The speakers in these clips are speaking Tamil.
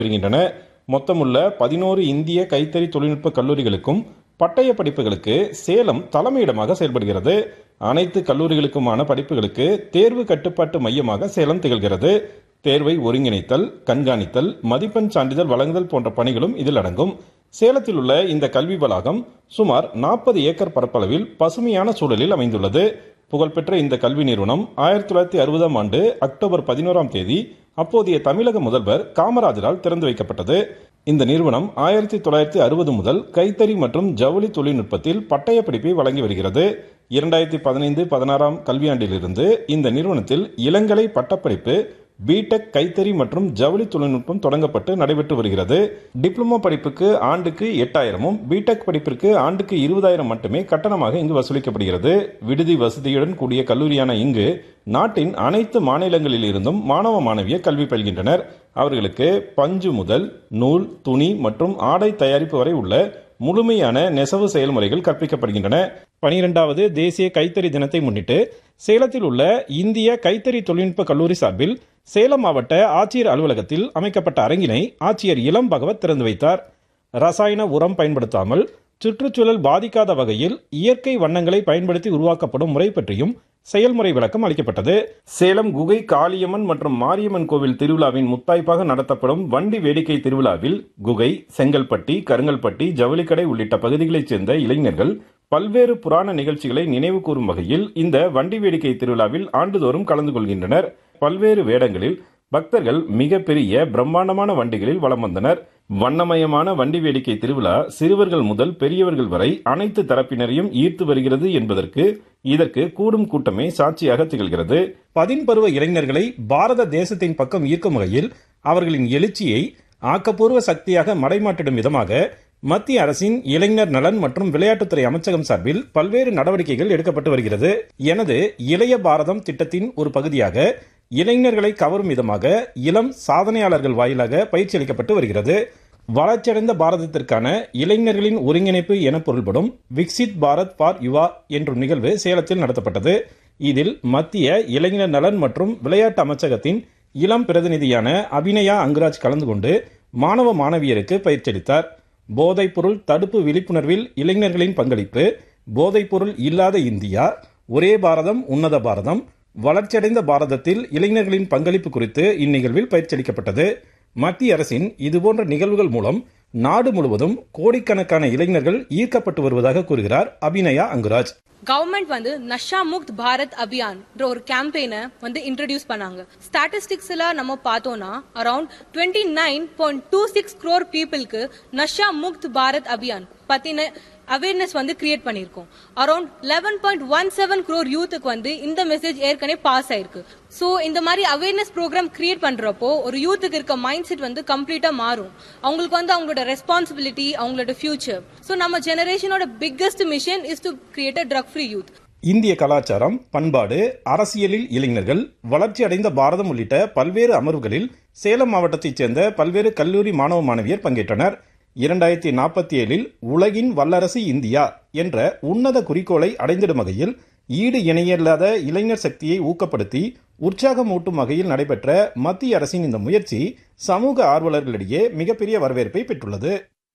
வருகின்றன மொத்தமுள்ள பதினோரு இந்திய கைத்தறி தொழில்நுட்ப கல்லூரிகளுக்கும் பட்டய படிப்புகளுக்கு சேலம் தலைமையிடமாக செயல்படுகிறது அனைத்து கல்லூரிகளுக்குமான படிப்புகளுக்கு தேர்வு கட்டுப்பாட்டு மையமாக சேலம் திகழ்கிறது தேர்வை ஒருங்கிணைத்தல் கண்காணித்தல் மதிப்பெண் சான்றிதழ் வழங்குதல் போன்ற பணிகளும் இதில் அடங்கும் சேலத்தில் உள்ள இந்த கல்வி வளாகம் சுமார் நாற்பது ஏக்கர் பரப்பளவில் பசுமையான சூழலில் அமைந்துள்ளது புகழ்பெற்ற இந்த கல்வி நிறுவனம் ஆயிரத்தி தொள்ளாயிரத்தி அறுபதாம் ஆண்டு அக்டோபர் பதினோராம் தேதி அப்போதைய தமிழக முதல்வர் காமராஜரால் திறந்து வைக்கப்பட்டது இந்த நிறுவனம் ஆயிரத்தி தொள்ளாயிரத்தி அறுபது முதல் கைத்தறி மற்றும் ஜவுளி தொழில்நுட்பத்தில் பட்டய படிப்பை வழங்கி வருகிறது இரண்டாயிரத்தி பதினைந்து பதினாறாம் கல்வியாண்டிலிருந்து இந்த நிறுவனத்தில் இளங்கலை பட்டப்படிப்பு பிடெக் கைத்தறி மற்றும் ஜவுளி தொழில்நுட்பம் தொடங்கப்பட்டு நடைபெற்று வருகிறது டிப்ளமோ படிப்புக்கு ஆண்டுக்கு எட்டாயிரமும் பிடெக் படிப்பிற்கு ஆண்டுக்கு இருபதாயிரம் மட்டுமே கட்டணமாக இங்கு வசூலிக்கப்படுகிறது விடுதி வசதியுடன் கூடிய கல்லூரியான இங்கு நாட்டின் அனைத்து மாநிலங்களில் இருந்தும் மாணவ மாணவியர் கல்வி பயில்கின்றனர் அவர்களுக்கு பஞ்சு முதல் நூல் துணி மற்றும் ஆடை தயாரிப்பு வரை உள்ள முழுமையான நெசவு செயல்முறைகள் கற்பிக்கப்படுகின்றன பனிரெண்டாவது தேசிய கைத்தறி தினத்தை முன்னிட்டு சேலத்தில் உள்ள இந்திய கைத்தறி தொழில்நுட்ப கல்லூரி சார்பில் சேலம் மாவட்ட ஆட்சியர் அலுவலகத்தில் அமைக்கப்பட்ட அரங்கினை ஆட்சியர் இளம் பகவத் திறந்து வைத்தார் ரசாயன உரம் பயன்படுத்தாமல் சுற்றுச்சூழல் பாதிக்காத வகையில் இயற்கை வண்ணங்களை பயன்படுத்தி உருவாக்கப்படும் முறை பற்றியும் செயல்முறை விளக்கம் அளிக்கப்பட்டது சேலம் குகை காளியம்மன் மற்றும் மாரியம்மன் கோவில் திருவிழாவின் முத்தாய்ப்பாக நடத்தப்படும் வண்டி வேடிக்கை திருவிழாவில் குகை செங்கல்பட்டி கருங்கல்பட்டி ஜவுளிக்கடை உள்ளிட்ட பகுதிகளைச் சேர்ந்த இளைஞர்கள் பல்வேறு புராண நிகழ்ச்சிகளை நினைவு கூறும் வகையில் இந்த வண்டி வேடிக்கை திருவிழாவில் ஆண்டுதோறும் கலந்து கொள்கின்றனர் பல்வேறு வேடங்களில் பக்தர்கள் மிகப்பெரிய பிரம்மாண்டமான வண்டிகளில் வலம் வந்தனர் வண்ணமயமான வண்டி வேடிக்கை திருவிழா சிறுவர்கள் முதல் பெரியவர்கள் வரை அனைத்து தரப்பினரையும் ஈர்த்து வருகிறது என்பதற்கு இதற்கு கூடும் கூட்டமே சாட்சியாக திகழ்கிறது பதின்பருவ இளைஞர்களை பாரத தேசத்தின் பக்கம் ஈர்க்கும் வகையில் அவர்களின் எழுச்சியை ஆக்கப்பூர்வ சக்தியாக மடைமாற்றிடும் விதமாக மத்திய அரசின் இளைஞர் நலன் மற்றும் விளையாட்டுத்துறை அமைச்சகம் சார்பில் பல்வேறு நடவடிக்கைகள் எடுக்கப்பட்டு வருகிறது எனது இளைய பாரதம் திட்டத்தின் ஒரு பகுதியாக இளைஞர்களை கவரும் விதமாக இளம் சாதனையாளர்கள் வாயிலாக பயிற்சி அளிக்கப்பட்டு வருகிறது வளர்ச்சியடைந்த பாரதத்திற்கான இளைஞர்களின் ஒருங்கிணைப்பு என பொருள்படும் விக்சித் பாரத் ஃபார் யுவா என்ற நிகழ்வு சேலத்தில் நடத்தப்பட்டது இதில் மத்திய இளைஞர் நலன் மற்றும் விளையாட்டு அமைச்சகத்தின் இளம் பிரதிநிதியான அபிநயா அங்குராஜ் கலந்து கொண்டு மாணவ மாணவியருக்கு பயிற்சியளித்தார் போதைப்பொருள் தடுப்பு விழிப்புணர்வில் இளைஞர்களின் பங்களிப்பு போதைப்பொருள் இல்லாத இந்தியா ஒரே பாரதம் உன்னத பாரதம் வளர்ச்சியடைந்த பாரதத்தில் இளைஞர்களின் பங்களிப்பு குறித்து இந்நிகழ்வில் பயிற்சியளிக்கப்பட்டது மத்திய அரசின் இதுபோன்ற நிகழ்வுகள் மூலம் நாடு முழுவதும் கோடிக்கணக்கான இளைஞர்கள் ஈர்க்கப்பட்டு வருவதாக கூறுகிறார் அபிநயா அங்குராஜ் கவர்மெண்ட் வந்து நஷா முக்த் பாரத் அபியான் ஒரு கேம்பெயினை வந்து இன்ட்ரடியூஸ் பண்ணாங்க ஸ்டாட்டிஸ்டிக்ஸ்ல நம்ம பார்த்தோம்னா around twenty nine point two six crore பீப்புளுக்கு நஷா முக்த் பாரத் அபியான் பத்தின அவேர்னஸ் வந்து கிரியேட் பண்ணியிருக்கோம் around eleven point one seven crore யூத்துக்கு வந்து இந்த மெசேஜ் ஏற்கனவே பாஸ் ஆயிருக்கு ஸோ இந்த மாதிரி அவேர்னஸ் ப்ரோக்ராம் கிரியேட் பண்றப்போ ஒரு யூத்துக்கு இருக்க மைண்ட் செட் வந்து கம்ப்ளீட்டா மாறும் அவங்களுக்கு வந்து அவங்களோட ரெஸ்பான்சிபிலிட்டி அவங்களோட ஃபியூச்சர் ஸோ நம்ம ஜெனரேஷனோட biggest mission is to create a drug free youth இந்திய கலாச்சாரம் பண்பாடு அரசியலில் இளைஞர்கள் வளர்ச்சி அடைந்த பாரதம் உள்ளிட்ட பல்வேறு அமர்வுகளில் சேலம் மாவட்டத்தைச் சேர்ந்த பல்வேறு கல்லூரி மாணவ மாணவியர் பங்கேற்றனர் இரண்டாயிரத்தி நாற்பத்தி ஏழில் உலகின் வல்லரசு இந்தியா என்ற உன்னத குறிக்கோளை அடைந்திடும் வகையில் ஈடு இணையில்லாத இளைஞர் சக்தியை ஊக்கப்படுத்தி உற்சாகமூட்டும் வகையில் நடைபெற்ற மத்திய அரசின் இந்த முயற்சி சமூக ஆர்வலர்களிடையே மிகப்பெரிய வரவேற்பை பெற்றுள்ளது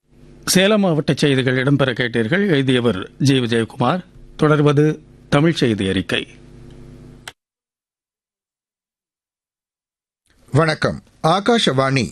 சேலம் மாவட்ட செய்திகள் இடம்பெற கேட்டீர்கள் எழுதியவர் ஜி விஜயகுமார் தொடர்வது தமிழ் செய்தி அறிக்கை வணக்கம் ஆகாஷவாணி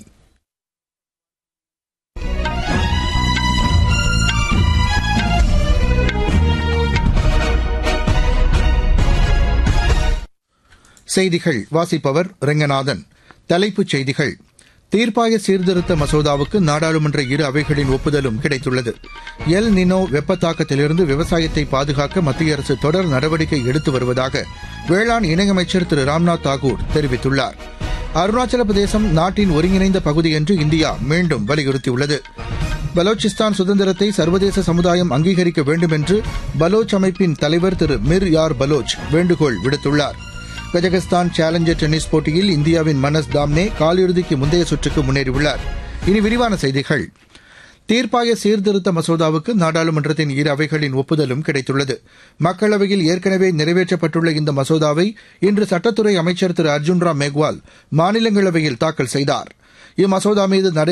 செய்திகள் வாசிப்பவர் ரெங்கநாதன் தலைப்புச் செய்திகள் தீர்ப்பாய சீர்திருத்த மசோதாவுக்கு நாடாளுமன்ற இரு அவைகளின் ஒப்புதலும் கிடைத்துள்ளது எல் நினோ வெப்பத்தாக்கத்திலிருந்து விவசாயத்தை பாதுகாக்க மத்திய அரசு தொடர் நடவடிக்கை எடுத்து வருவதாக வேளாண் இணையமைச்சர் திரு ராம்நாத் தாகூர் தெரிவித்துள்ளார் அருணாச்சல பிரதேசம் நாட்டின் ஒருங்கிணைந்த பகுதி என்று இந்தியா மீண்டும் வலியுறுத்தியுள்ளது பலோச்சிஸ்தான் சுதந்திரத்தை சர்வதேச சமுதாயம் அங்கீகரிக்க வேண்டும் என்று பலோச் அமைப்பின் தலைவர் திரு மிர் யார் பலோச் வேண்டுகோள் விடுத்துள்ளார் கஜகஸ்தான் சேலஞ்சர் டென்னிஸ் போட்டியில் இந்தியாவின் மனஸ் தாம்னே காலிறுதிக்கு முந்தைய சுற்றுக்கு முன்னேறியுள்ளார் இனி விரிவான செய்திகள் தீர்ப்பாய சீர்திருத்த மசோதாவுக்கு நாடாளுமன்றத்தின் இரு அவைகளின் ஒப்புதலும் கிடைத்துள்ளது மக்களவையில் ஏற்கனவே நிறைவேற்றப்பட்டுள்ள இந்த மசோதாவை இன்று சட்டத்துறை அமைச்சர் திரு அர்ஜுன் ராம் மேக்வால் மாநிலங்களவையில் தாக்கல் செய்தார் இம்மசோதா மீது நடை